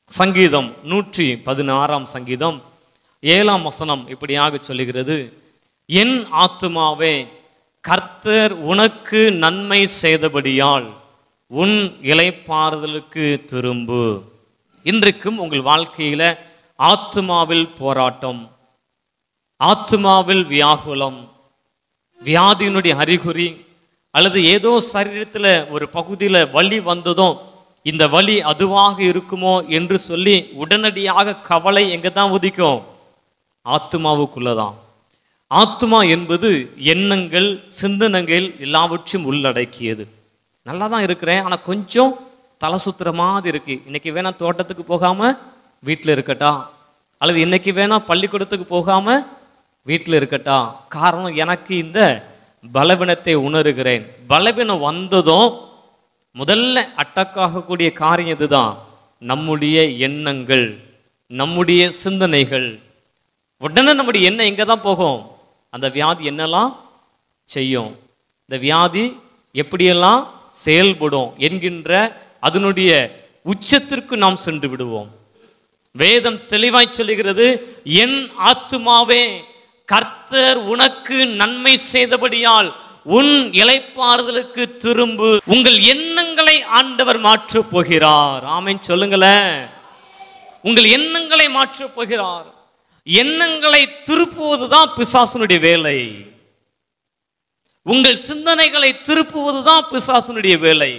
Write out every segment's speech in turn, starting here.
சங்கீதம் நூற்றி பதினாறாம் சங்கீதம் ஏழாம் வசனம் இப்படியாக சொல்லுகிறது என் ஆத்துமாவே கர்த்தர் உனக்கு நன்மை செய்தபடியால் உன் இலைப்பாறுதலுக்கு திரும்பு இன்றைக்கும் உங்கள் வாழ்க்கையில ஆத்துமாவில் போராட்டம் ஆத்துமாவில் வியாகுலம் வியாதியினுடைய அறிகுறி அல்லது ஏதோ சரீரத்தில் ஒரு பகுதியில் வலி வந்ததும் இந்த வலி அதுவாக இருக்குமோ என்று சொல்லி உடனடியாக கவலை எங்கே தான் உதிக்கும் ஆத்மாவுக்குள்ள தான் ஆத்மா என்பது எண்ணங்கள் சிந்தனைகள் எல்லாவற்றையும் உள்ளடக்கியது நல்லா தான் இருக்கிறேன் ஆனால் கொஞ்சம் தலை சுத்துற மாதிரி இருக்கு இன்னைக்கு வேணா தோட்டத்துக்கு போகாம வீட்டில் இருக்கட்டா அல்லது இன்னைக்கு வேணா பள்ளிக்கூடத்துக்கு போகாம வீட்டில் இருக்கட்டா காரணம் எனக்கு இந்த பலவீனத்தை உணர்கிறேன் பலவீனம் வந்ததும் முதல்ல அட்டக்காகக்கூடிய காரியம் இதுதான் நம்முடைய எண்ணங்கள் நம்முடைய சிந்தனைகள் உடனே நம்முடைய எண்ணம் எங்கே தான் போகும் அந்த வியாதி என்னெல்லாம் செய்யும் இந்த வியாதி எப்படியெல்லாம் செயல்படும் என்கின்ற அதனுடைய உச்சத்திற்கு நாம் சென்று விடுவோம் வேதம் தெளிவாய் சொல்லுகிறது என் ஆத்துமாவே கர்த்தர் உனக்கு நன்மை செய்தபடியால் உன் இலைப்பாறுதலுக்கு திரும்பு உங்கள் எண்ணங்களை ஆண்டவர் மாற்றப் போகிறார் ஆமென் சொல்லுங்களேன் உங்கள் எண்ணங்களை மாற்றப் போகிறார் எண்ணங்களை திருப்புவதுதான் பிசாசனுடைய வேலை உங்கள் சிந்தனைகளை திருப்புவதுதான் பிசாசனுடைய வேலை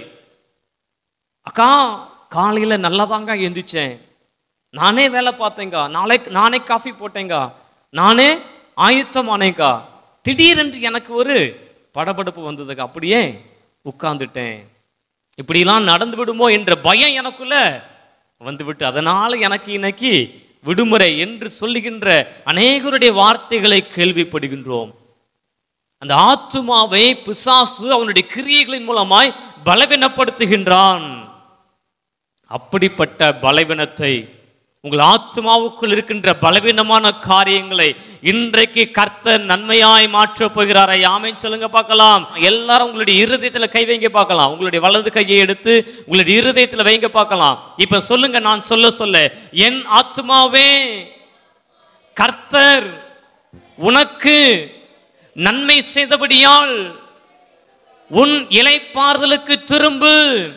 அக்கா காலையில நல்லதாங்க எந்திரிச்சேன் நானே வேலை பார்த்தேங்க நாளை நானே காஃபி போட்டேங்க நானே ஆயுத்தமானேங்கா திடீரென்று எனக்கு ஒரு படபடப்பு வந்ததுக்கு அப்படியே உட்கார்ந்துட்டேன் இப்படிலாம் நடந்து விடுமோ என்ற பயம் எனக்குள்ள வந்துவிட்டு அதனால எனக்கு இன்னைக்கு விடுமுறை என்று சொல்லுகின்ற அநேகருடைய வார்த்தைகளை கேள்விப்படுகின்றோம் அந்த ஆத்துமாவை பிசாசு அவனுடைய கிரியைகளின் மூலமாய் பலவீனப்படுத்துகின்றான் அப்படிப்பட்ட பலவீனத்தை உங்கள் ஆத்மாவுக்குள் இருக்கின்ற பலவீனமான காரியங்களை இன்றைக்கு கர்த்தர் நன்மையாய் மாற்றப் போகிறாரா யாமே சொல்லுங்க பார்க்கலாம் எல்லாரும் உங்களுடைய இருதயத்துல கை வைங்க பார்க்கலாம் உங்களுடைய வலது கையை எடுத்து உங்களுடைய இருதயத்துல வைங்க பார்க்கலாம் இப்ப சொல்லுங்க நான் சொல்ல சொல்ல என் ஆத்மாவே கர்த்தர் உனக்கு நன்மை செய்தபடியால் உன் இலைப்பாறுதலுக்கு திரும்பு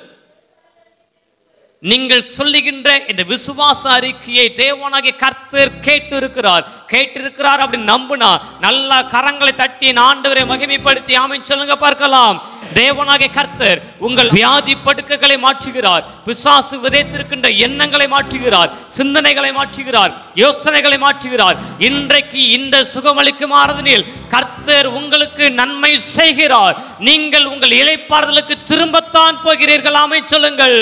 நீங்கள் சொல்லுகின்ற இந்த விசுவாச அறிக்கையை தேவனாகிய கர்த்தர் கேட்டு இருக்கிறார் கேட்டு இருக்கிறார் அப்படி நம்புனா நல்லா கரங்களை தட்டி என் ஆண்டவரை மகிமைப்படுத்தி ஆமென் சொல்லுங்க பார்க்கலாம் தேவனாகிய கர்த்தர் உங்கள் வியாதி படுக்கைகளை மாற்றுகிறார் பிசாசு விதைத்திருக்கின்ற எண்ணங்களை மாற்றுகிறார் சிந்தனைகளை மாற்றுகிறார் யோசனைகளை மாற்றுகிறார் இன்றைக்கு இந்த சுகமளிக்கும் ஆராதனையில் கர்த்தர் உங்களுக்கு நன்மை செய்கிறார் நீங்கள் உங்கள் இலைப்பாறுதலுக்கு திரும்பத்தான் போகிறீர்கள் ஆமை சொல்லுங்கள்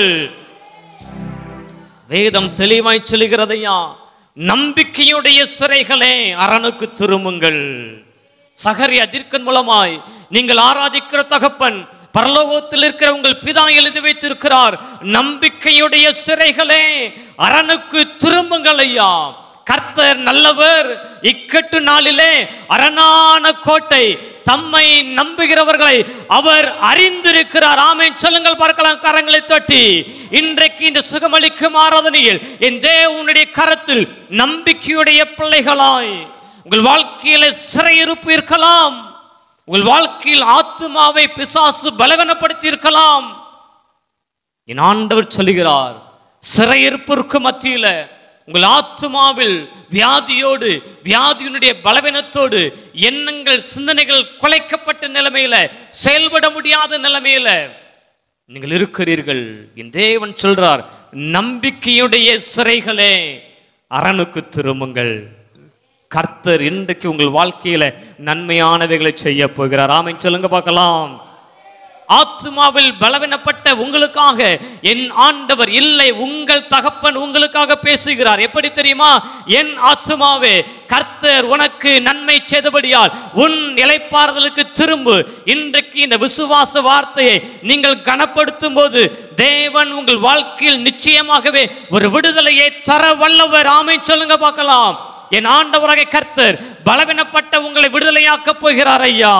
வேதம் தெளிவாய் சொல்லுகிறதையா நம்பிக்கையுடைய சிறைகளே அரணுக்கு திரும்புங்கள் சகரி அதிர்க்கன் மூலமாய் நீங்கள் ஆராதிக்கிற தகப்பன் பரலோகத்தில் இருக்கிற உங்கள் பிதா எழுதி வைத்திருக்கிறார் நம்பிக்கையுடைய சிறைகளே அரணுக்கு திரும்புங்கள் ஐயா கர்த்தர் நல்லவர் இக்கட்டு நாளிலே அரணான கோட்டை தம்மை நம்புகிறவர்களை அவர் அறிந்திருக்கிறார் ஆமென் சொல்லுங்கள் பார்க்கலாம் கரங்களை தட்டி இன்றைக்கு இந்த சுகமளிக்கும் ஆராதனையில் என் தேவனுடைய கரத்தில் நம்பிக்கையுடைய பிள்ளைகளாய் உங்கள் வாழ்க்கையில சிறையிருப்பு இருக்கலாம் உங்கள் வாழ்க்கையில் ஆத்துமாவை பிசாசு பலவீனப்படுத்தி இருக்கலாம் என் ஆண்டவர் சொல்லுகிறார் சிறையிருப்பிற்கு மத்தியில உங்கள் ஆத்துமாவில் வியாதியோடு வியாதியினுடைய பலவீனத்தோடு எண்ணங்கள் சிந்தனைகள் குலைக்கப்பட்ட நிலைமையில செயல்பட முடியாத நிலைமையில நீங்கள் இருக்கிறீர்கள் என் தேவன் சொல்றார் நம்பிக்கையுடைய சிறைகளே அரணுக்கு திரும்புங்கள் கர்த்தர் இன்றைக்கு உங்கள் வாழ்க்கையில நன்மையானவைகளை செய்ய போகிறார் ஆமென் சொல்லுங்க பார்க்கலாம் ஆத்மாவில் பலவீனப்பட்ட உங்களுக்காக என் ஆண்டவர் இல்லை உங்கள் தகப்பன் உங்களுக்காக பேசுகிறார் எப்படி தெரியுமா என் ஆத்மாவே கர்த்தர் உனக்கு நன்மை செய்தபடியால் உன் இலைப்பாறுதலுக்கு திரும்பு இன்றைக்கு இந்த விசுவாச வார்த்தையை நீங்கள் கனப்படுத்தும் போது தேவன் உங்கள் வாழ்க்கையில் நிச்சயமாகவே ஒரு விடுதலையை தர வல்லவர் ஆமை சொல்லுங்க பார்க்கலாம் என் ஆண்டவராக கர்த்தர் பலவீனப்பட்ட உங்களை விடுதலையாக்கப் போகிறார் ஐயா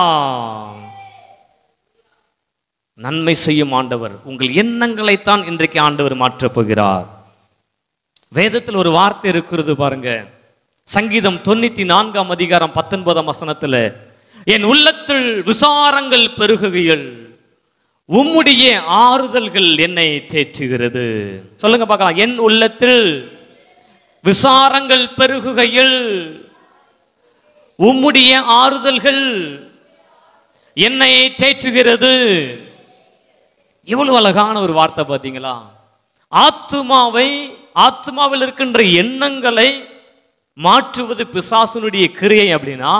நன்மை செய்யும் ஆண்டவர் உங்கள் எண்ணங்களைத்தான் இன்றைக்கு ஆண்டவர் மாற்றப் போகிறார் வேதத்தில் ஒரு வார்த்தை இருக்கிறது பாருங்க சங்கீதம் தொண்ணூத்தி நான்காம் அதிகாரம் பத்தொன்பதாம் வசனத்துல என் உள்ளத்தில் விசாரங்கள் பெருகுகையில் உம்முடைய ஆறுதல்கள் என்னை தேற்றுகிறது சொல்லுங்க பார்க்கலாம் என் உள்ளத்தில் விசாரங்கள் பெருகுகையில் உம்முடைய ஆறுதல்கள் என்னை தேற்றுகிறது எவ்வளவு அழகான ஒரு வார்த்தை பார்த்தீங்களா ஆத்துமாவை ஆத்துமாவில் இருக்கின்ற எண்ணங்களை மாற்றுவது பிசாசுனுடைய கிரியை அப்படின்னா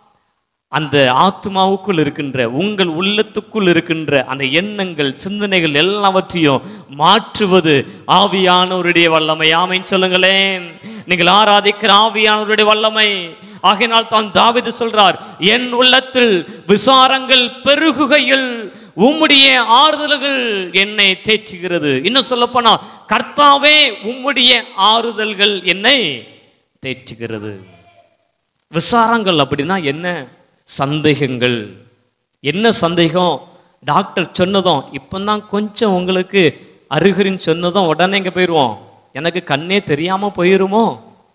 அந்த ஆத்மாவுக்குள் இருக்கின்ற உங்கள் உள்ளத்துக்குள் இருக்கின்ற அந்த எண்ணங்கள் சிந்தனைகள் எல்லாவற்றையும் மாற்றுவது ஆவியானவருடைய வல்லமை ஆமைன்னு சொல்லுங்களேன் நீங்கள் ஆராதிக்கிற ஆவியானவருடைய வல்லமை ஆகையினால் தான் தாவிது சொல்றார் என் உள்ளத்தில் விசாரங்கள் பெருகுகையில் உம்முடைய ஆறுதல்கள் என்னை தேற்றுகிறது இன்னும் சொல்லப்போனா கர்த்தாவே உம்முடைய ஆறுதல்கள் என்னை தேற்றுகிறது விசாரங்கள் அப்படின்னா என்ன சந்தேகங்கள் என்ன சந்தேகம் டாக்டர் சொன்னதும் இப்போதான் கொஞ்சம் உங்களுக்கு அருகரின்னு சொன்னதும் உடனே இங்கே போயிடுவோம் எனக்கு கண்ணே தெரியாமல் போயிருமோ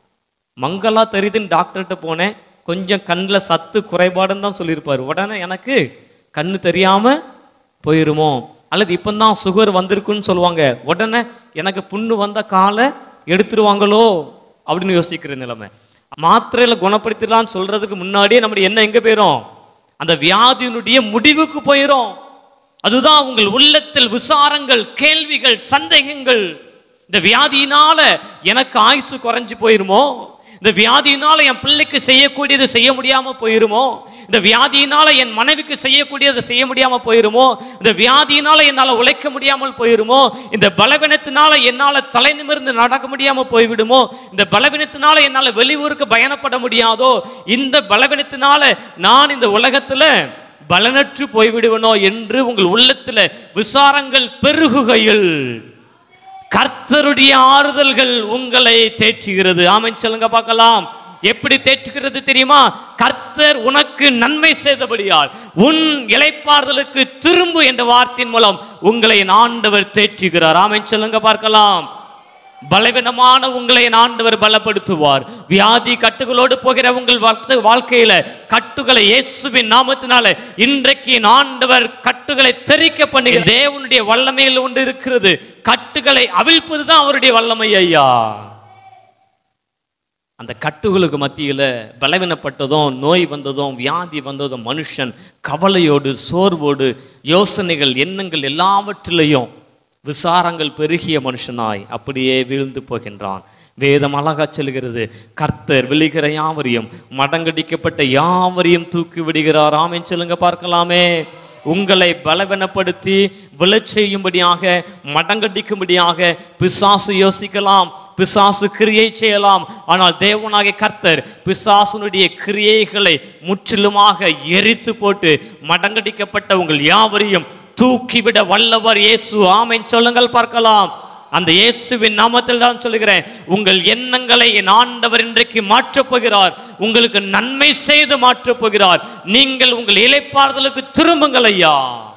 மங்களா தெரியுதுன்னு டாக்டர்கிட்ட போனேன் கொஞ்சம் கண்ணில் சத்து குறைபாடுன்னு தான் சொல்லியிருப்பார் உடனே எனக்கு கண்ணு தெரியாமல் போயிருமோ அல்லது இப்போ தான் சுகர் வந்திருக்குன்னு சொல்லுவாங்க உடனே எனக்கு புண்ணு வந்த காலை எடுத்துருவாங்களோ அப்படின்னு யோசிக்கிற நிலைமை மாத்திரையில் குணப்படுத்திடலாம்னு சொல்றதுக்கு முன்னாடியே நம்முடைய என்ன எங்கே போயிடும் அந்த வியாதியினுடைய முடிவுக்கு போயிடும் அதுதான் உங்கள் உள்ளத்தில் விசாரங்கள் கேள்விகள் சந்தேகங்கள் இந்த வியாதியினால எனக்கு ஆயுசு குறைஞ்சு போயிருமோ இந்த வியாதியினால என் பிள்ளைக்கு செய்யக்கூடியது செய்ய முடியாம போயிருமோ இந்த வியாதியினால என் மனைவிக்கு செய்யக்கூடியது செய்ய முடியாம போயிருமோ இந்த வியாதியினால என்னால உழைக்க முடியாமல் போயிருமோ இந்த பலவீனத்தினால என்னால தலை நிமிர்ந்து நடக்க முடியாம போய்விடுமோ இந்த பலவீனத்தினால என்னால வெளியூருக்கு பயணப்பட முடியாதோ இந்த பலவீனத்தினால நான் இந்த உலகத்துல பலனற்று போய்விடுவனோ என்று உங்கள் உள்ளத்துல விசாரங்கள் பெருகுகையில் கர்த்தருடைய ஆறுதல்கள் உங்களை தேற்றுகிறது ஆமென் சொல்லுங்க பார்க்கலாம் எப்படி தேற்றுகிறது தெரியுமா கர்த்தர் உனக்கு நன்மை செய்தபடியால் உன் இளைப்பாறுதலுக்கு திரும்பு என்ற வார்த்தையின் மூலம் உங்களை என் ஆண்டவர் தேற்றுகிறார் ஆமென் சொல்லுங்க பார்க்கலாம் பலவீனமான உங்களை என் ஆண்டவர் பலப்படுத்துவார் வியாதி கட்டுகளோடு போகிற உங்கள் வாழ்க்கை- வாழ்க்கையில கட்டுகளை இயேசுவின் நாமத்தினால இன்றைக்கு என் ஆண்டவர் கட்டுகளை தெரிக்க பண்ணுகிற தேவனுடைய வல்லமையில் ஒன்று இருக்கிறது கட்டுகளை அவிழ்ப்பது தான் அவருடைய வல்லமை ஐயா அந்த கட்டுகளுக்கு மத்தியில பலவீனப்பட்டதும் நோய் வந்ததும் வியாதி வந்ததும் மனுஷன் கவலையோடு சோர்வோடு யோசனைகள் எண்ணங்கள் எல்லாவற்றிலையும் விசாரங்கள் பெருகிய மனுஷனாய் அப்படியே வீழ்ந்து போகின்றான் வேதம் அழகா சொல்கிறது கர்த்தர் விழுகிற யாவரையும் மடங்கடிக்கப்பட்ட யாவரையும் தூக்கி விடுகிறார் ஆமென் சொல்லுங்க பார்க்கலாமே உங்களை பலவீனப்படுத்தி விழச் செய்யும்படியாக மடங்கடிக்கும்படியாக பிசாசு யோசிக்கலாம் பிசாசு கிரியை செய்யலாம் ஆனால் தேவனாகிய கர்த்தர் பிசாசுனுடைய கிரியைகளை முற்றிலுமாக எரித்து போட்டு மடங்கடிக்கப்பட்ட உங்கள் யாவரையும் தூக்கிவிட வல்லவர் இயேசு ஆமென் சொல்லுங்கள் பார்க்கலாம் அந்த இயேசுவின் நாமத்தில் தான் சொல்லுகிறேன் உங்கள் எண்ணங்களை என் ஆண்டவர் இன்றைக்கு மாற்றப் போகிறார் உங்களுக்கு நன்மை செய்து மாற்றப் போகிறார் நீங்கள் உங்கள் இலைப்பாறுதலுக்கு திரும்புங்கள் ஐயா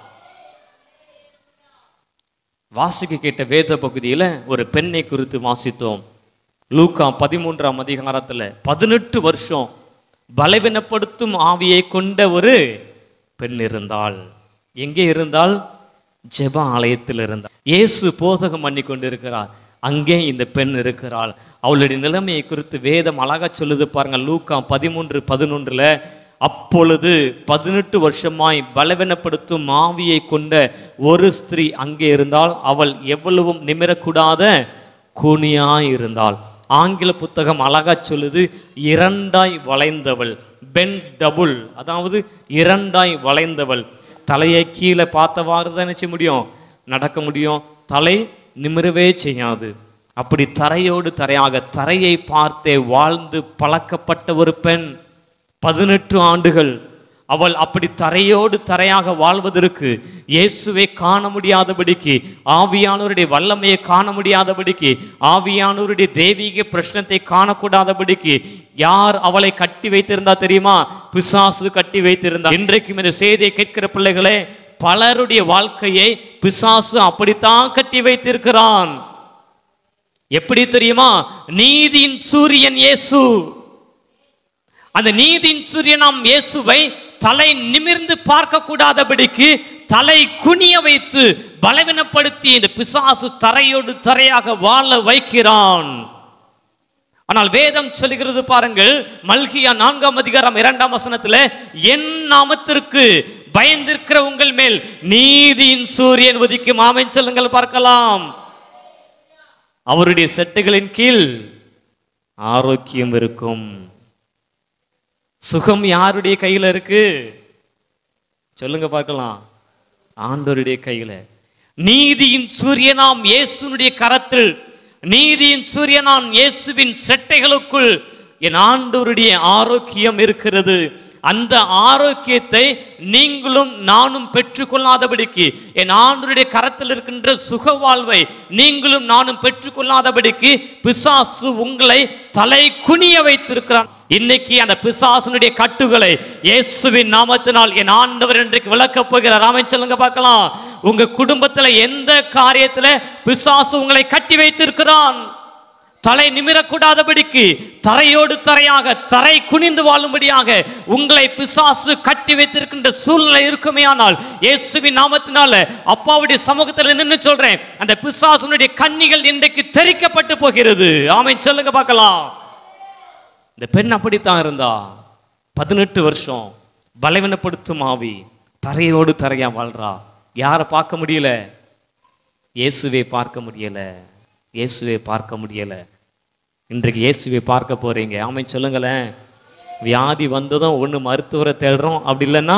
வாசிக்க கேட்ட வேத பகுதியில் ஒரு பெண்ணை குறித்து வாசித்தோம் லூக்கா பதிமூன்றாம் அதிகாரத்தில் பதினெட்டு வருஷம் பலவீனப்படுத்தும் ஆவியை கொண்ட ஒரு பெண் இருந்தாள் எங்கே இருந்தால் ஜெப ஆலயத்தில் இருந்தாள் இயேசு போதகம் பண்ணி கொண்டிருக்கிறார் அங்கே இந்த பெண் இருக்கிறாள் அவளுடைய நிலைமையை குறித்து வேதம் அழகா சொல்லுது பாருங்க லூக்கா பதிமூன்று பதினொன்றுல அப்பொழுது பதினெட்டு வருஷமாய் பலவீனப்படுத்தும் ஆவியை கொண்ட ஒரு ஸ்திரீ அங்கே இருந்தால் அவள் எவ்வளவும் நிமிரக்கூடாத கூனியாய் இருந்தாள் ஆங்கில புத்தகம் அழகா சொல்லுது இரண்டாய் வளைந்தவள் பென் டபுள் அதாவது இரண்டாய் வளைந்தவள் தலையை கீழே பார்த்தவாறு தான் நினைச்ச முடியும் நடக்க முடியும் தலை நிமிரவே செய்யாது அப்படி தரையோடு தரையாக தரையை பார்த்தே வாழ்ந்து பழக்கப்பட்ட ஒரு பெண் பதினெட்டு ஆண்டுகள் அவள் அப்படி தரையோடு தரையாக வாழ்வதற்கு இயேசுவை காண முடியாதபடிக்கு ஆவியானவருடைய வல்லமையை காண முடியாதபடிக்கு ஆவியானவருடைய தெய்வீக பிரச்சனத்தை காணக்கூடாதபடிக்கு யார் அவளை கட்டி வைத்திருந்தா தெரியுமா பிசாசு கட்டி வைத்திருந்தா இன்றைக்கும் இந்த செய்தியை கேட்கிற பிள்ளைகளே பலருடைய வாழ்க்கையை பிசாசு அப்படித்தான் கட்டி வைத்திருக்கிறான் எப்படி தெரியுமா நீதியின் சூரியன் இயேசு அந்த நீதியின் சூரியனாம் இயேசுவை தலை நிமிர்ந்து பார்க்க கூடாதபடிக்கு தலை குனிய வைத்து பலவீனப்படுத்தி இந்த பிசாசு தரையோடு தரையாக வாழ வைக்கிறான் ஆனால் வேதம் சொல்லுகிறது பாருங்கள் மல்கியா நான்காம் அதிகாரம் இரண்டாம் வசனத்துல என் நாமத்திற்கு பயந்திருக்கிற உங்கள் மேல் நீதியின் சூரியன் உதிக்கும் ஆமென் சொல்லுங்கள் பார்க்கலாம் அவருடைய செட்டுகளின் கீழ் ஆரோக்கியம் இருக்கும் சுகம் யாருடைய கையில இருக்கு சொல்லுங்க பார்க்கலாம் ஆண்டவருடைய கையில நீதியின் சூரியனாம் இயேசுனுடைய கரத்தில் நீதியின் சூரியனாம் இயேசுவின் செட்டைகளுக்குள் என் ஆண்டவருடைய ஆரோக்கியம் இருக்கிறது அந்த ஆரோக்கியத்தை நீங்களும் நானும் பெற்றுக்கொள்ளாதபடிக்கு என் ஆண்டவருடைய கரத்தில் இருக்கின்ற சுக வாழ்வை நீங்களும் நானும் பெற்றுக்கொள்ளாதபடிக்கு பிசாசு உங்களை தலை குனிய வைத்திருக்கிறான் இன்னைக்கு அந்த பிசாசுனுடைய கட்டுகளை இயேசுவின் நாமத்தினால் என் ஆண்டவர் இன்றைக்கு விளக்கப் போகிறார் ராமன் சொல்லுங்க பார்க்கலாம் உங்க குடும்பத்துல எந்த காரியத்துல பிசாசு உங்களை கட்டி வைத்திருக்கிறான் தலை நிமிரக்கூடாதபடிக்கு தரையோடு தரையாக தரை குனிந்து வாழும்படியாக உங்களை பிசாசு கட்டி வைத்திருக்கின்ற சூழ்நிலை இருக்குமேயானால் இயேசுவின் நாமத்தினால அப்பாவுடைய சமூகத்தில் நின்று சொல்றேன் அந்த பிசாசுனுடைய கண்ணிகள் இன்றைக்கு தெரிக்கப்பட்டு போகிறது ஆமென் சொல்லுங்க பார்க்கலாம் இந்த பெண் அப்படித்தான் இருந்தா பதினெட்டு வருஷம் பலவீனப்படுத்தும் ஆவி தரையோடு தரையா வாழ்றா யாரை பார்க்க முடியல இயேசுவை பார்க்க முடியல இயேசுவை பார்க்க முடியல இன்றைக்கு இயேசுவை பார்க்க போறீங்க ஆமை சொல்லுங்களேன் வியாதி வந்ததும் ஒன்று மருத்துவரை தேடுறோம் அப்படி இல்லைன்னா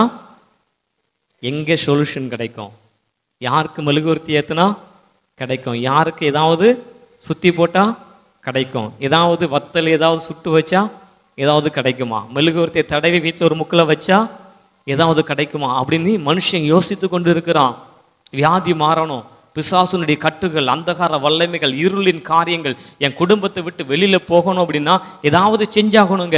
எங்கே சொல்யூஷன் கிடைக்கும் யாருக்கு மெழுகுவர்த்தி ஏத்துனா கிடைக்கும் யாருக்கு ஏதாவது சுத்தி போட்டா கிடைக்கும் ஏதாவது வத்தல் ஏதாவது சுட்டு வச்சா ஏதாவது கிடைக்குமா மெழுகுவர்த்தியை தடவி வீட்டில் ஒரு முக்கில் வச்சா ஏதாவது கிடைக்குமா அப்படின்னு மனுஷன் யோசித்து கொண்டு இருக்கிறான் வியாதி மாறணும் பிசாசுனுடைய கட்டுகள் அந்தகார வல்லமைகள் இருளின் காரியங்கள் என் குடும்பத்தை விட்டு வெளியில போகணும் அப்படின்னா ஏதாவது செஞ்சாகணுங்க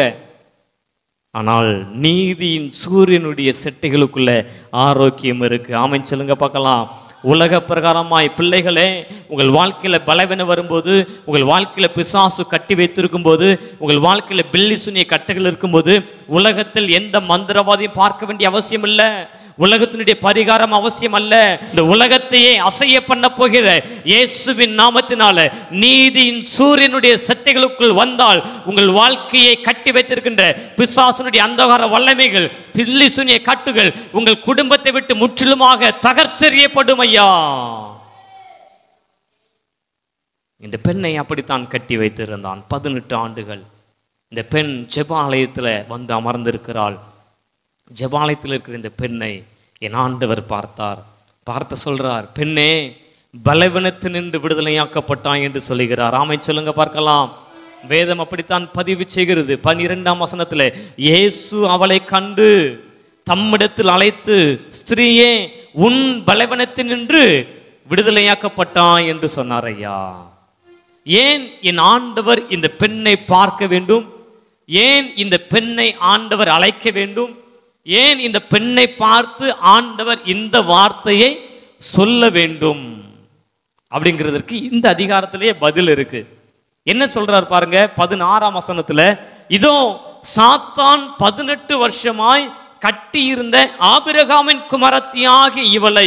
ஆனால் நீதியின் சூரியனுடைய செட்டைகளுக்குள்ள ஆரோக்கியம் இருக்கு ஆமென் சொல்லுங்க பார்க்கலாம் உலக பிரகாரமாய் பிள்ளைகளே உங்கள் வாழ்க்கையில பலவீனம் வரும்போது உங்கள் வாழ்க்கையில பிசாசு கட்டி வைத்திருக்கும் போது உங்கள் வாழ்க்கையில பில்லி சுனிய கட்டுகள் இருக்கும்போது உலகத்தில் எந்த மந்திரவாதியும் பார்க்க வேண்டிய அவசியம் இல்லை உலகத்தினுடைய பரிகாரம் அவசியம் அல்ல இந்த உலகத்தையே அசைய பண்ண போகிற இயேசுவின் நாமத்தினால நீதியின் சூரியனுடைய செட்டைகளுக்குள் வந்தால் உங்கள் வாழ்க்கையை கட்டி வைத்திருக்கின்ற பிசாசனுடைய அந்தகார வல்லமைகள் பில்லி சுனிய கட்டுகள் உங்கள் குடும்பத்தை விட்டு முற்றிலுமாக தகர்த்தெறியப்படும் ஐயா இந்த பெண்ணை அப்படித்தான் கட்டி வைத்திருந்தான் பதினெட்டு ஆண்டுகள் இந்த பெண் ஜெபாலயத்தில் வந்து அமர்ந்திருக்கிறாள் ஜெபாலயத்தில் இருக்கிற இந்த பெண்ணை என் ஆண்டவர் பார்த்தார் பார்த்து சொல்றார் பெண்ணே பலவீனத்தினின்று விடுதலையாக்கப்பட்டான் என்று சொல்லுகிறார் ஆமை சொல்லுங்க பார்க்கலாம் வேதம் அப்படித்தான் பதிவு செய்கிறது பனிரெண்டாம் வசனத்தில் இயேசு அவளை கண்டு தம்மிடத்தில் அழைத்து ஸ்திரீயே உன் பலவீனத்தினின்று விடுதலையாக்கப்பட்டான் என்று சொன்னார் ஐயா ஏன் என் ஆண்டவர் இந்த பெண்ணை பார்க்க வேண்டும் ஏன் இந்த பெண்ணை ஆண்டவர் அழைக்க வேண்டும் ஏன் இந்த பெண்ணை பார்த்து ஆண்டவர் இந்த வார்த்தையை சொல்ல வேண்டும் அப்படிங்கிறதற்கு இந்த அதிகாரத்திலேயே பதில் இருக்கு என்ன சொல்றார் பாருங்க பதினாறாம் வசனத்துல இதோ சாத்தான் பதினெட்டு வருஷமாய் கட்டியிருந்த ஆபிரகாமின் குமரத்தியாகிய இவளை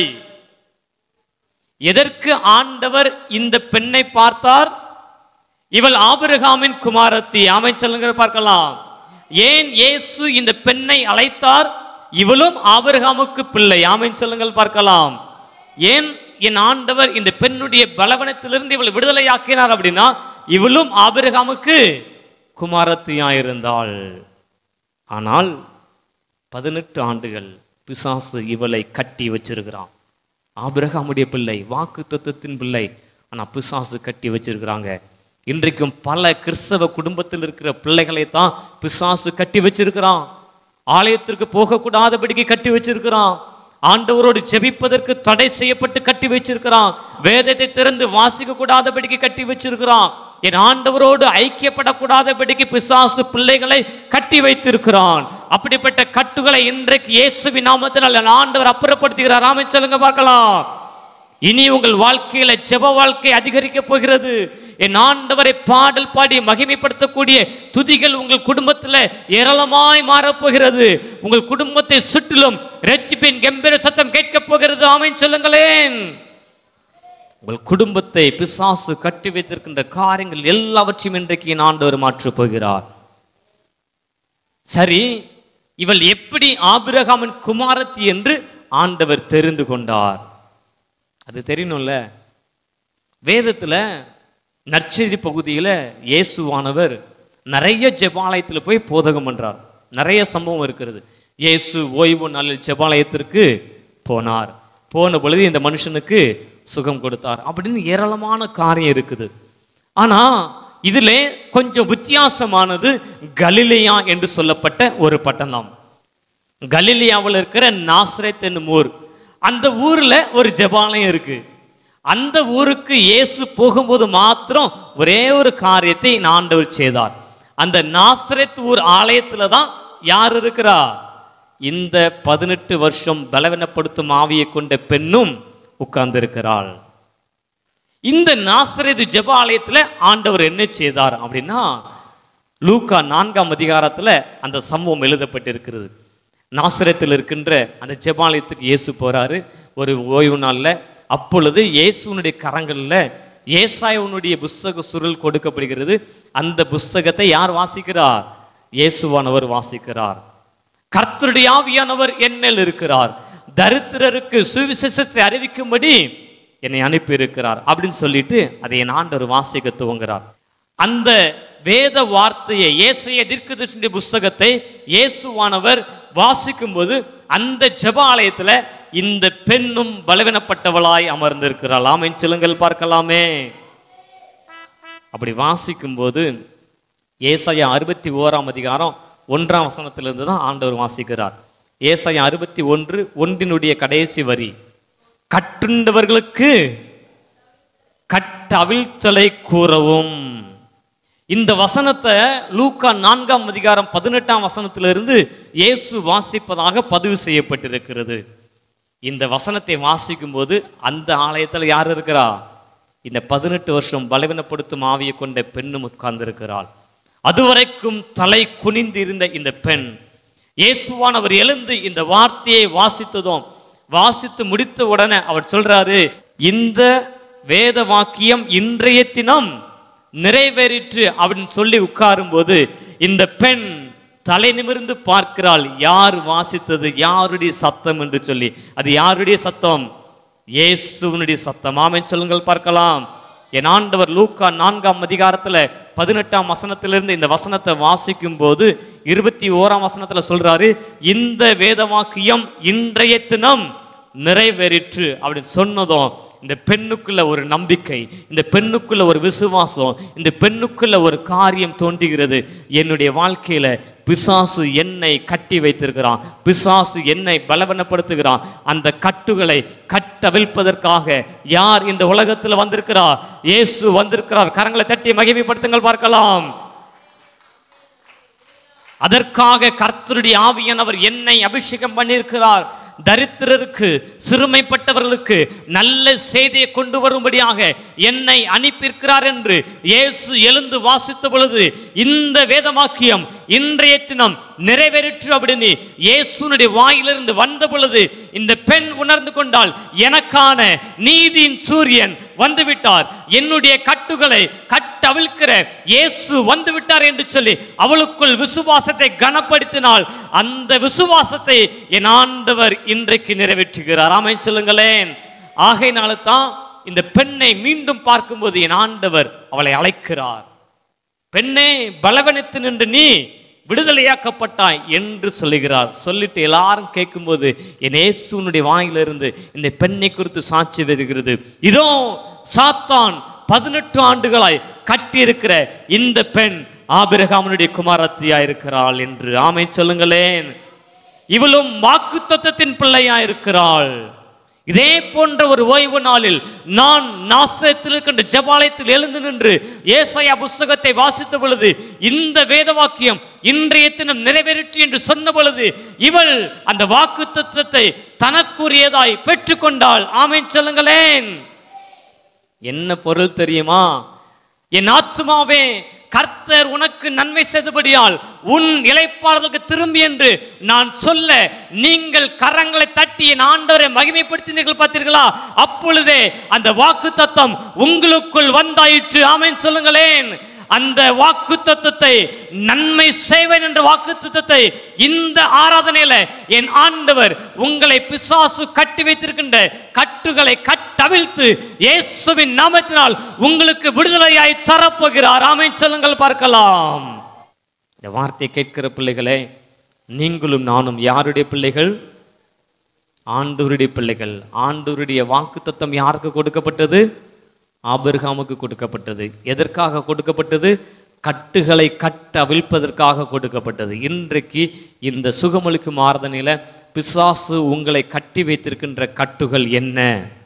எதற்கு ஆண்டவர் இந்த பெண்ணை பார்த்தார் இவள் ஆபிரகாமின் குமாரத்தி ஆமை சொல்லுங்க பார்க்கலாம் ஏன் இயேசு இந்த பெண்ணை அழைத்தார் இவளும் ஆபிரகாமுக்கு பிள்ளை ஆமைன்னு சொல்லுங்கள் பார்க்கலாம் ஏன் என் ஆண்டவர் இந்த பெண்ணுடைய பலவனத்திலிருந்து இவள் விடுதலையாக்கினார் அப்படின்னா இவளும் ஆபிரகாமுக்கு குமாரத்தியாயிருந்தாள் ஆனால் பதினெட்டு ஆண்டுகள் பிசாசு இவளை கட்டி வச்சிருக்கிறான் ஆபிரகாமுடைய பிள்ளை வாக்கு தத்துவத்தின் பிள்ளை ஆனால் பிசாசு கட்டி வச்சிருக்கிறாங்க இன்றைக்கும் பல கிறிஸ்தவ குடும்பத்தில் இருக்கிற பிள்ளைகளை தான் பிசாசு கட்டி வச்சிருக்கிறான் ஆலயத்திற்கு போகக்கூடாதபடிக்கு கட்டி வச்சிருக்கிறான் ஆண்டவரோடு ஜெபிப்பதற்கு தடை செய்யப்பட்டு கட்டி வச்சிருக்கிறான் வேதத்தை திறந்து வாசிக்க கூடாதபடிக்கு கட்டி வச்சிருக்கிறான் என் ஆண்டவரோடு ஐக்கியப்படக்கூடாதபடிக்கு பிசாசு பிள்ளைகளை கட்டி வைத்திருக்கிறான் அப்படிப்பட்ட கட்டுகளை இன்றைக்கு இயேசுவின் நாமத்தினால் என் ஆண்டவர் அப்புறப்படுத்துகிறார் ராமன் சொல்லுங்க பார்க்கலாம் இனி உங்கள் வாழ்க்கையில ஜெப வாழ்க்கை அதிகரிக்க போகிறது என் ஆண்டவரை பாடல் பாடி மகிமைப்படுத்தக்கூடிய துதிகள் உங்கள் குடும்பத்தில் ஏராளமாய் மாறப்போகிறது உங்கள் குடும்பத்தை சுற்றிலும் ரட்சிப்பின் கம்பீர சத்தம் கேட்கப் போகிறது ஆமென் சொல்லுங்களேன் உங்கள் குடும்பத்தை பிசாசு கட்டி வைத்திருக்கின்ற காரியங்கள் எல்லாவற்றையும் இன்றைக்கு என் ஆண்டவர் மாற்றப் போகிறார் சரி இவள் எப்படி ஆபிரகாமின் குமாரத்தி என்று ஆண்டவர் தெரிந்து கொண்டார் அது தெரியணும்ல வேதத்துல நற்செய்தி பகுதியில் இயேசுவானவர் நிறைய ஜெபாலயத்தில் போய் போதகம் பண்றார் நிறைய சம்பவம் இருக்கிறது இயேசு ஓய்வு நாளில் ஜெபாலயத்திற்கு போனார் போன பொழுது இந்த மனுஷனுக்கு சுகம் கொடுத்தார் அப்படின்னு ஏராளமான காரியம் இருக்குது ஆனா இதிலே கொஞ்சம் வித்தியாசமானது கலிலேயா என்று சொல்லப்பட்ட ஒரு பட்டணம் கலிலியாவில் இருக்கிற நாசரேத் என்னும் ஊர் அந்த ஊர்ல ஒரு ஜெபாலயம் இருக்கு அந்த ஊருக்கு இயேசு போகும்போது மாத்திரம் ஒரே ஒரு காரியத்தை ஆண்டவர் செய்தார் அந்த நாசரேத் ஊர் ஆலயத்துல தான் யார் இருக்கிறா இந்த பதினெட்டு வருஷம் பலவீனப்படுத்தும் ஆவியை கொண்ட பெண்ணும் உட்கார்ந்திருக்கிறாள் இந்த நாசரேது ஜெப ஆலயத்துல ஆண்டவர் என்ன செய்தார் அப்படின்னா லூக்கா நான்காம் அதிகாரத்துல அந்த சம்பவம் எழுதப்பட்டிருக்கிறது நாசரத்தில் இருக்கின்ற அந்த ஜெபாலயத்துக்கு இயேசு போறாரு ஒரு ஓய்வு நாள்ல அப்பொழுது இயேசுனுடைய கரங்கள்ல ஏசாயவனுடைய புஸ்தக சுருள் கொடுக்கப்படுகிறது அந்த புஸ்தகத்தை யார் வாசிக்கிறார் இயேசுவானவர் வாசிக்கிறார் கர்த்தருடைய ஆவியானவர் என்னில் இருக்கிறார் தரித்திரருக்கு சுவிசேஷத்தை அறிவிக்கும்படி என்னை அனுப்பி இருக்கிறார் அப்படின்னு சொல்லிட்டு அதை என் ஆண்டவர் வாசிக்க துவங்குறார் அந்த வேத வார்த்தையை இயேசுய தீர்க்கதரிசியுடைய புஸ்தகத்தை இயேசுவானவர் வாசிக்கும்போது அந்த ஜெப ஆலயத்துல இந்த பெண்ணும் பலவீனப்பட்டவளாய் அமர்ந்திருக்கிறாள் ஆமென் சொல்லுங்கள் பார்க்கலாமே அப்படி வாசிக்கும்போது ஏசாயா அறுபத்தி ஓராம் அதிகாரம் ஒன்றாம் வசனத்திலிருந்து தான் ஆண்டவர் வாசிக்கிறார் ஏசாயா அறுபத்தி ஒன்று ஒன்றினுடைய கடைசி வரி கட்டுண்டவர்களுக்கு கட்டவிழ்த்தலை கூறவும் இந்த வசனத்தை லூக்கா நான்காம் அதிகாரம் பதினெட்டாம் வசனத்திலிருந்து இயேசு வாசிப்பதாக பதிவு செய்யப்பட்டிருக்கிறது இந்த வசனத்தை வாசிக்கும் போது அந்த ஆலயத்தில் யார் இருக்கிறா இந்த பதினெட்டு வருஷம் பலவீனப்படுத்தும் ஆவியை கொண்ட பெண்ணும் உட்கார்ந்திருக்கிறாள் அதுவரைக்கும் தலை குனிந்து இருந்த இந்த பெண் இயேசுவானவர் எழுந்து இந்த வார்த்தையை வாசித்ததும் வாசித்து முடித்த உடனே அவர் சொல்றாரு இந்த வேத வாக்கியம் இன்றைய தினம் நிறைவேறிற்று அப்படின்னு சொல்லி உட்காரும்போது இந்த பெண் தலை நிமிர்ந்து பார்க்கிறாள் யார் வாசித்தது யாருடைய சத்தம் என்று சொல்லி அது யாருடைய சத்தம் இயேசுவனுடைய சத்தம் ஆமென் சொல்லுங்கள் பார்க்கலாம் என் ஆண்டவர் லூக்கா நான்காம் அதிகாரத்துல பதினெட்டாம் வசனத்திலிருந்து இந்த வசனத்தை வாசிக்கும் போது இருபத்தி ஓராம் வசனத்துல சொல்றாரு இந்த வேத வாக்கியம் இன்றைய தினம் நிறைவேறிற்று அப்படின்னு சொன்னதும் இந்த பெண்ணுக்குள்ள ஒரு நம்பிக்கை இந்த பெண்ணுக்குள்ள ஒரு விசுவாசம் இந்த பெண்ணுக்குள்ள ஒரு காரியம் தோன்றுகிறது என்னுடைய வாழ்க்கையில பிசாசு என்னை கட்டி வைத்திருக்கிறான் பிசாசு என்னை பலவீனப்படுத்துகிறான் அந்த கட்டுகளை கட்டவிழ்ப்பதற்காக யார் இந்த உலகத்தில் வந்திருக்கிறார் இயேசு வந்திருக்கிறார் கரங்களை தட்டி மகிமைப்படுத்துங்கள் பார்க்கலாம் அதற்காக கர்த்தருடைய ஆவியானவர் என்னை அபிஷேகம் பண்ணியிருக்கிறார் தரித்திரருக்கு சிறுமைப்பட்டவர்களுக்கு நல்ல செய்தியை கொண்டு வரும்படியாக என்னை அனுப்பியிருக்கிறார் என்று இயேசு எழுந்து வாசித்த பொழுது இந்த வேதவாக்கியம் இன்றைய தினம் நிறைவேறிற்று அப்படின்னு இயேசுனுடைய வாயிலிருந்து வந்த பொழுது இந்த பெண் உணர்ந்து கொண்டால் எனக்கான நீதியின் சூரியன் வந்துவிட்டார் என்னுடைய கட்டுகளை கட்டவிழ்க்கிற இயேசு வந்து விட்டார் என்று சொல்லி அவளுக்குள் விசுவாசத்தை கனப்படுத்தினால் அந்த விசுவாசத்தை என் ஆண்டவர் இன்றைக்கு நிறைவேற்றுகிறார் ஆமென் சொல்லுங்களேன் ஆகையினால தான் இந்த பெண்ணை மீண்டும் பார்க்கும்போது என் ஆண்டவர் அவளை அழைக்கிறார் பெண்ணே பலவனித்து நின்று நீ விடுதலையாக்கப்பட்டாய் என்று சொல்லுகிறார் சொல்லிட்டு எல்லாரும் கேட்கும்போது என் இயேசுனுடைய வாயிலிருந்து இந்த பெண்ணை குறித்து சாட்சி வருகிறது இதோ சாத்தான் பதினெட்டு ஆண்டுகளாய் கட்டியிருக்கிற இந்த பெண் ஆபிரகாமனுடைய குமாரத்தியா இருக்கிறாள் என்று ஆமை சொல்லுங்களேன் இவளும் வாக்குத்தத்தத்தின் பிள்ளையா இருக்கிறாள் இதே போன்ற ஒரு ஓய்வு நாளில் நான் நாசத்தில் இருக்கின்ற ஜபாலயத்தில் எழுந்து நின்று ஏசாயா புஸ்தகத்தை வாசித்த பொழுது இந்த வேத வாக்கியம் இன்றைய தினம் நிறைவேறிற்று என்று சொன்ன பொழுது இவள் அந்த வாக்கு தத்துவத்தை தனக்குரியதாய் பெற்றுக்கொண்டாள் ஆமென் சொல்லுங்களேன் என்ன பொருள் தெரியுமா என் ஆத்துமாவே கர்த்தர் உனக்கு நன்மை செய்தபடியால் உன் இலைப்பாளர்களுக்கு திரும்பி என்று நான் சொல்ல நீங்கள் கரங்களை தட்டி என் ஆண்டவரை மகிமைப்படுத்தினீர்கள் பார்த்தீர்களா அப்பொழுதே அந்த வாக்கு தத்தம் உங்களுக்குள் வந்தாயிற்று ஆமென் சொல்லுங்களேன் அந்த வாக்கு தத்துவத்தை நன்மை செய்வேன் என்ற வாக்கு தத்துவத்தை இந்த ஆராதனையில என் ஆண்டவர் உங்களை பிசாசு கட்டி வைத்திருக்கின்ற கட்டுகளை கட்டவிழ்த்து இயேசுவின் நாமத்தினால் உங்களுக்கு விடுதலையாய் தரப்போகிறார் ஆமென் சொல்லுங்கள் பார்க்கலாம் இந்த வார்த்தையை கேட்கிற பிள்ளைகளே நீங்களும் நானும் யாருடைய பிள்ளைகள் ஆண்டவருடைய பிள்ளைகள் ஆண்டவருடைய வாக்கு தத்தம் யாருக்கு கொடுக்கப்பட்டது ஆபிரகாமுக்கு கொடுக்கப்பட்டது எதற்காக கொடுக்கப்பட்டது கட்டுகளை கட்ட அவிழ்ப்பதற்காக கொடுக்கப்பட்டது இன்றைக்கு இந்த சுகமளிக்கும் ஆராதனையில பிசாசு உங்களை கட்டி வைத்திருக்கின்ற கட்டுகள் என்ன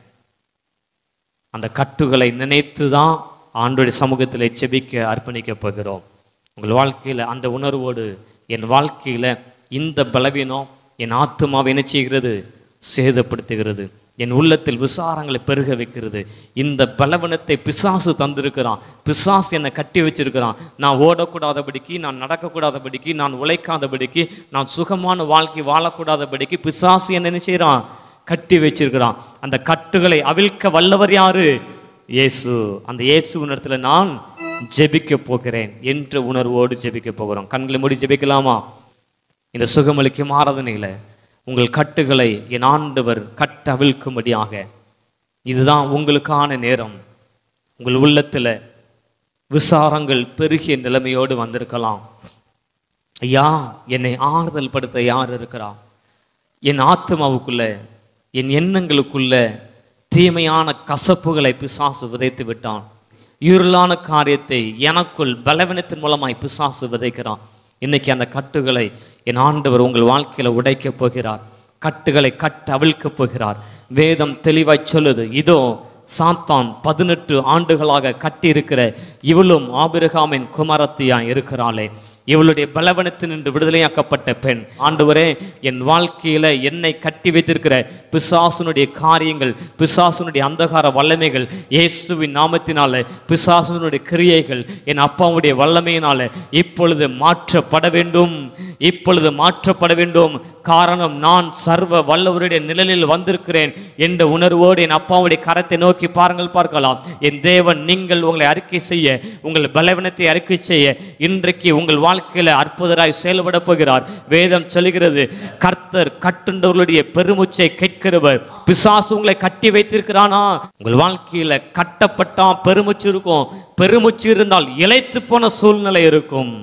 அந்த கட்டுகளை நினைத்து தான் ஆண்டுடைய சமூகத்தில் செபிக்க அர்ப்பணிக்கப் போகிறோம் உங்கள் வாழ்க்கையில் அந்த உணர்வோடு என் வாழ்க்கையில் இந்த பலவீனம் என் ஆத்மாவை என்ன செய்கிறது சேதப்படுத்துகிறது என் உள்ளத்தில் விசாரங்களை பெருக வைக்கிறது இந்த பலவீனத்தை பிசாசு தந்திருக்கிறான் பிசாசு என்னை கட்டி வச்சிருக்கிறான் நான் ஓடக்கூடாதபடிக்கு நான் நடக்கக்கூடாதபடிக்கு நான் உழைக்காதபடிக்கு நான் சுகமான வாழ்க்கை வாழக்கூடாதபடிக்கு பிசாசு என்ன என்ன செய்கிறான் கட்டி வச்சிருக்கிறான் அந்த கட்டுகளை அவிழ்க்க வல்லவர் யாரு இயேசு அந்த இயேசு இடத்துல நான் ஜெபிக்க போகிறேன் என்ற உணர்வோடு ஜெபிக்க போகிறோம் கண்களை மூடி ஜெபிக்கலாமா இந்த சுகமளிக்கும் ஆராதனையில உங்கள் கட்டுகளை என் ஆண்டவர் கட்ட அவிழ்க்கும்படியாக இதுதான் உங்களுக்கான நேரம் உங்கள் உள்ளத்துல விசாரங்கள் பெருகிய நிலைமையோடு வந்திருக்கலாம் ஐயா என்னை ஆறுதல் படுத்த யார் இருக்கிறா என் ஆத்மாவுக்குள்ள என் எண்ணங்களுக்குள்ள தீமையான கசப்புகளை பிசாசு விதைத்து விட்டான் இருளான காரியத்தை எனக்குள் பலவீனத்தின் மூலமாய் பிசாசு விதைக்கிறான் இன்னைக்கு அந்த கட்டுகளை என் ஆண்டவர் உங்கள் வாழ்க்கையில உடைக்கப் போகிறார் கட்டுகளை கட்ட அவிழ்க்கப் போகிறார் வேதம் தெளிவாய் சொல்லுது இதோ சாத்தான் பதினெட்டு ஆண்டுகளாக கட்டியிருக்கிற இவளும் ஆபிரகாமின் குமாரத்தியாய் இருக்கிறாளே இவளுடைய பலவனத்தினின்று விடுதலையாக்கப்பட்ட பெண் ஆண்டவரே என் வாழ்க்கையில என்னை கட்டி வைத்திருக்கிற பிசாசுனுடைய காரியங்கள் பிசாசுனுடைய அந்தகார வல்லமைகள் இயேசுவின் நாமத்தினால பிசாசுனுடைய கிரியைகள் என் அப்பாவுடைய வல்லமையினால இப்பொழுது மாற்றப்பட வேண்டும் இப்பொழுது மாற்றப்பட வேண்டும் காரணம் நான் சர்வ வல்லவருடைய நிழலில் வந்திருக்கிறேன் என்ற உணர்வோடு என் அப்பாவுடைய கரத்தை நோக்கி பாருங்கள் பார்க்கலாம் என் தேவன் நீங்கள் உங்களை அறிக்கை செய்ய உங்கள் பலவீனத்தை அறிக்கை செய்ய இன்றைக்கு உங்கள் வாழ்க்கையில அற்புதராய் செயல்பட போகிறார் வேதம் சொல்கிறது கர்த்தர் கட்டுண்டவர்களுடைய பெருமூச்சை கேட்கிறவர் பிசாசு உங்களை கட்டி வைத்திருக்கிறானா உங்கள் வாழ்க்கையில கட்டப்பட்டா பெருமூச்சு இருக்கும் பெருமூச்சு இருந்தால் இளைத்து போன சூழ்நிலை இருக்கும்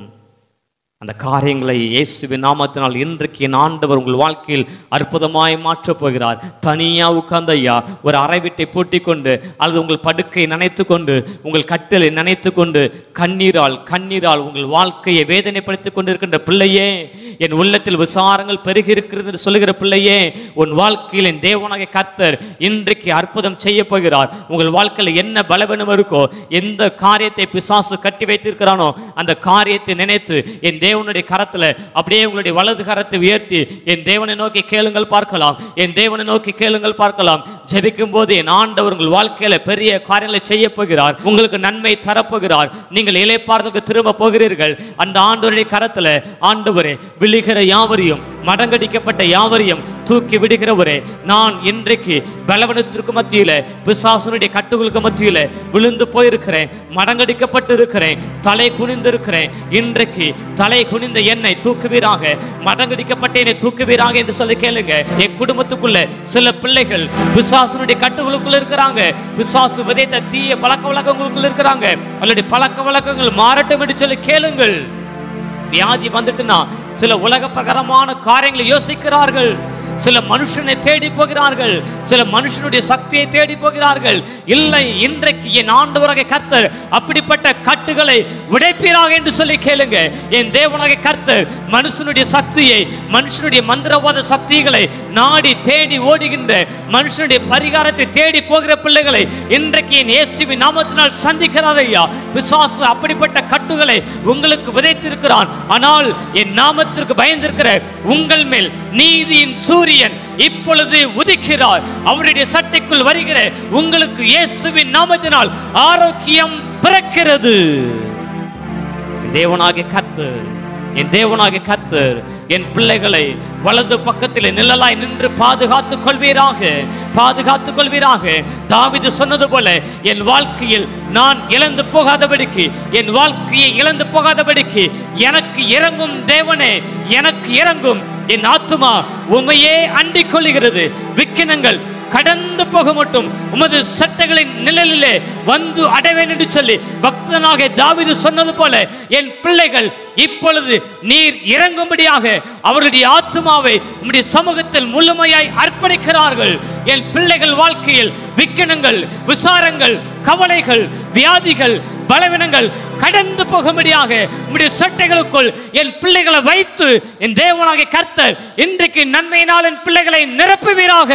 அந்த காரியங்களை இயேசுவின் நாமத்தினால் இன்றைக்கு என் ஆண்டவர் உங்கள் வாழ்க்கையில் அற்புதமாய் மாற்றப் போகிறார் தனியா உட்கார்ந்த ஐயா ஒரு அறை வீட்டை பூட்டி கொண்டு அல்லது உங்கள் படுக்கை நனைத்து கொண்டு உங்கள் கட்டளை நனைத்து கொண்டு கண்ணீரால் கண்ணீரால் உங்கள் வாழ்க்கையை வேதனைப்படுத்திக் கொண்டிருக்கின்ற பிள்ளையே என் உள்ளத்தில் விசாரங்கள் பெருகி இருக்கிறது என்று சொல்லுகிற பிள்ளையே உன் வாழ்க்கையில் என் தேவனாகிய கர்த்தர் இன்றைக்கு அற்புதம் செய்ய போகிறார் உங்கள் வாழ்க்கையில் என்ன பலவீனம் இருக்கோ எந்த காரியத்தை பிசாசு கட்டி வைத்திருக்கிறானோ அந்த காரியத்தை நினைத்து என் தேவனுடைய கரத்துல அப்படியே உங்களுடைய வலது கரத்தை உயர்த்தி என் தேவனை நோக்கி கேளுங்கள் பார்க்கலாம் என் தேவனை நோக்கி கேளுங்கள் பார்க்கலாம் ஜெபிக்கும் போது என் ஆண்டவர் உங்கள் வாழ்க்கையில பெரிய காரியங்களை செய்ய போகிறார் உங்களுக்கு நன்மை தரப்போகிறார் நீங்கள் இலைப்பார்த்துக்கு திரும்ப போகிறீர்கள் அந்த ஆண்டவருடைய கரத்துல ஆண்டவரே விழுகிற யாவரையும் மடங்கடிக்கப்பட்ட யாவரையும் தூக்கி விடுகிறவரே நான் இன்றைக்கு பலவனத்திற்கு மத்தியில பிசாசனுடைய கட்டுகளுக்கு மத்தியில விழுந்து போயிருக்கிறேன் மடங்கடிக்கப்பட்டு இருக்கிறேன் தலை குனிந்து இருக்கிறேன் இன்றைக்கு தலை குனிந்த என்னை தூக்குவீராக மடங்கடிக்கப்பட்ட என்னை தூக்குவீராக என்று சொல்லி கேளுங்க என் குடும்பத்துக்குள்ள சில பிள்ளைகள் பிசாசனுடைய கட்டுகளுக்குள்ள இருக்கிறாங்க பிசாசு விதைத்த தீய பழக்க வழக்கங்களுக்குள்ள இருக்கிறாங்க அவளுடைய பழக்க வழக்கங்கள் மாறட்டும் என்று சொல்லி கேளுங்கள் வியாதி வந்துட்டுனா சில உலக பிரகாரமான காரியங்களை யோசிக்கிறார்கள் சில மனுஷனை தேடி போகிறார்கள் சில மனுஷனுடைய சக்தியை தேடி போகிறார்கள் இல்லை இன்றைக்கு என் ஆண்டவராக கர்த்தர் அப்படிப்பட்ட கட்டுகளை உடைப்பீராக என்று சொல்லி கேளுங்க என் தேவனாக கர்த்தர் மனுஷனுடைய சக்தியை மனுஷனுடைய மந்திரவாத சக்திகளை நாடி தேடி ஓடுகின்ற மனுஷனுடைய பரிகாரத்தை தேடி போகிற பிள்ளைகளை இன்றைக்கு என் இயேசுவின் நாமத்தினால் சந்திக்கிறார் ஐயா பிசாசு அப்படிப்பட்ட கட்டுகளை உங்களுக்கு விதைத்திருக்கிறான் ஆனால் என் நாமத்திற்கு பயந்திருக்கிற உங்கள் மேல் நீதியின் சூரியன் இப்பொழுது உதிக்கிறார் அவருடைய சட்டைக்குள் வருகிற உங்களுக்கு இயேசுவின் நாமத்தினால் ஆரோக்கியம் பிறக்கிறது என் தேவனாகிய கர்த்தர் என் தேவனாகிய கர்த்தர் என் பிள்ளைகளை வலது பக்கத்தில் நிழலாய் நின்று பாதுகாத்துக் கொள்வீராக பாதுகாத்துக் கொள்வீராக தாவீது சொன்னது போல என் வாழ்க்கையில் நான் இழந்து போகாதபடிக்கு என் வாழ்க்கையை இழந்து போகாதபடிக்கு எனக்கு இறங்கும் தேவனே எனக்கு இறங்கும் என் ஆத்துமா உமையே அண்டிக் கொள்ளுகிறது விக்கினங்கள் கடந்து போக மட்டும் உமது சட்டங்களின் நிழலிலே வந்து அடைவேன் என்று சொல்லி பக்தனாக தாவீது சொன்னது போல என் பிள்ளைகள் இப்பொழுது நீர் இறங்கும்படியாக அவருடைய ஆத்மாவை உம்முடைய சமூகத்தில் முழுமையாய் அர்ப்பணிக்கிறார்கள் என் பிள்ளைகள் வாழ்க்கையில் விக்கனங்கள் விசாரங்கள் கவலைகள் வியாதிகள் பலவீனங்கள் கடந்து போகும்படியாக உம்முடைய சட்டைகளுக்குள் என் பிள்ளைகளை வைத்து என் தேவனாகிய கர்த்தர் இன்றைக்கு நன்மையினால் என் பிள்ளைகளை நிரப்புவீராக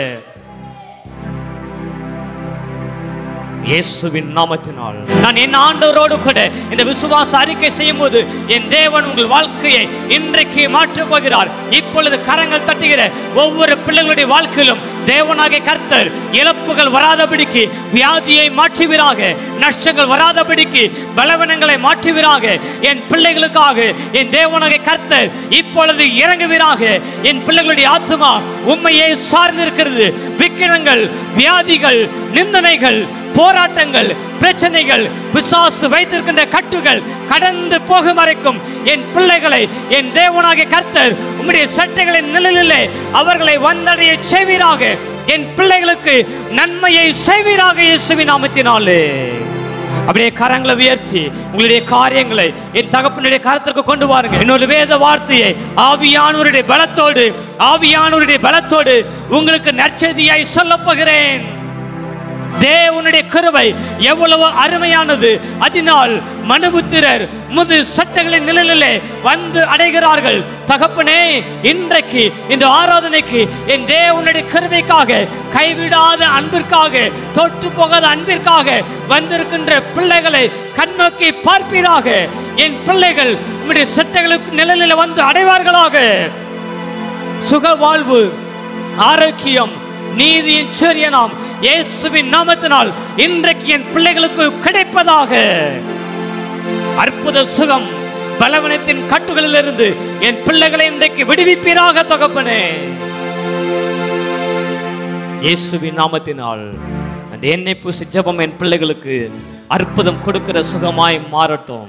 இயேசுவின் நாமத்தினால் நான் என் ஆண்டவரோடு கூட இந்த விசுவாச அறிக்கை செய்யும் போது என் தேவன் உங்கள் வாழ்க்கையை இன்றைக்கு மாற்றப் போகிறார் இப்பொழுது கரங்கள் தட்டுகிற ஒவ்வொரு பிள்ளைகளுடைய வாழ்க்கையிலும் தேவனாகிய கர்த்தர் இழப்புகள் வராதபடிக்கு வியாதியை மாற்றுவீராக நஷ்டங்கள் வராதபடிக்கு பலவீனங்களை மாற்றுவீராக என் பிள்ளைகளுக்காக என் தேவனாகிய கர்த்தர் இப்பொழுது இறங்குவீராக என் பிள்ளைகளுடைய ஆத்மா உண்மையை சார்ந்திருக்கிறது விக்கிரங்கள் வியாதிகள் நிந்தனைகள் போராட்டங்கள் பிரச்சனைகள் பிசாசு வைத்திருக்கின்ற கட்டுகள் கடந்து போகும் வரைக்கும் என் பிள்ளைகளை என் தேவனாகிய கர்த்தர் உம்முடைய சட்டைகளின் நிழலிலே அவர்களை வந்தடைய செய்வீராக என் பிள்ளைகளுக்கு நன்மையை செய்வீராக இயேசுவின் நாமத்தினாலே அப்படியே கரங்களை உயர்த்தி உங்களுடைய காரியங்களை என் தகப்பனுடைய கரத்திற்கு கொண்டு வாருங்க இன்னொரு வேத வார்த்தையை ஆவியானவருடைய பலத்தோடு ஆவியானவருடைய பலத்தோடு உங்களுக்கு நற்செய்தியாய் சொல்லப் போகிறேன் தேவனுடைய கிருபை எவ்வளவு அருமையானது அதனால் மனுபுத்திரர் முது சட்டங்களின் நிழலிலே வந்து அடைகிறார்கள் தகப்பனே இன்றைக்கு இந்த ஆராதனைக்கு என் தேவனுடைய கிருபைக்காக கைவிடாத அன்பிற்காக தொட்டு போகாத அன்பிற்காக வந்திருக்கின்ற பிள்ளைகளை கண்ணோக்கி பார்ப்பீராக என் பிள்ளைகள் உம்முடைய சட்டங்களுக்கு நிழலில் வந்து அடைவார்களாக சுக வாழ்வு ஆரோக்கியம் நீதியின் சூரியனாம் இயேசுவின் நாமத்தினால் இன்றைக்கு என் பிள்ளைகளுக்கு கிடைப்பதாக அற்புத சுகம் பலவனத்தின் கட்டுகளிலிருந்து என் பிள்ளைகளை இன்றைக்கு விடுவிப்பீராக தகப்பனே இயேசுவின் நாமத்தினால் அந்த எண்ணெய் பூசி ஜெபம் என் பிள்ளைகளுக்கு அற்புதம் கொடுக்கிற சுகமாய் மாறட்டும்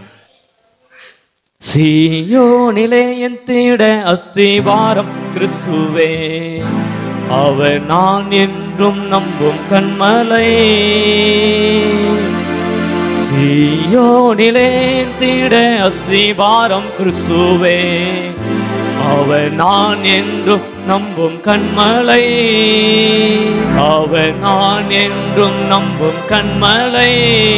சீயோனிலே என் தேட அஸ்திவாரம் கிறிஸ்துவே அவர் நான் என்றும் நம்பும் கண்மலை சீயோனிலே என் தேட அஸ்திவாரம் கிறிஸ்துவே அவர் நான் என்றும் நம்பும் கண்மலை அவர் நான் என்றும் நம்பும் கண்மலை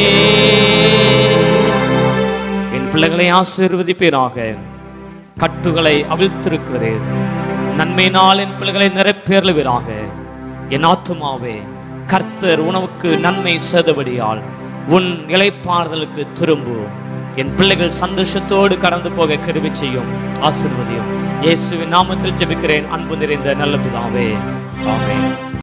என் பிள்ளைகளை ஆசீர்வதிப்பீராக கட்டுகளை அவிழ்த்திருக்கிறேன் நன்மையினால் என் பிள்ளைகளை நிரப்பேறுவீராக என் ஆத்துமாவே கர்த்தர் உணவுக்கு நன்மை செய்தபடியால் உன் இலைப்பாறுதலுக்கு திரும்பு என் பிள்ளைகள் சந்தோஷத்தோடு கடந்து போக கருவி செய்யும் ஆசீர்வதியும் இயேசுவின் நாமத்தில் ஜெபிக்கிறேன் அன்பு நிறைந்த நல்ல பிதாவே ஆமென்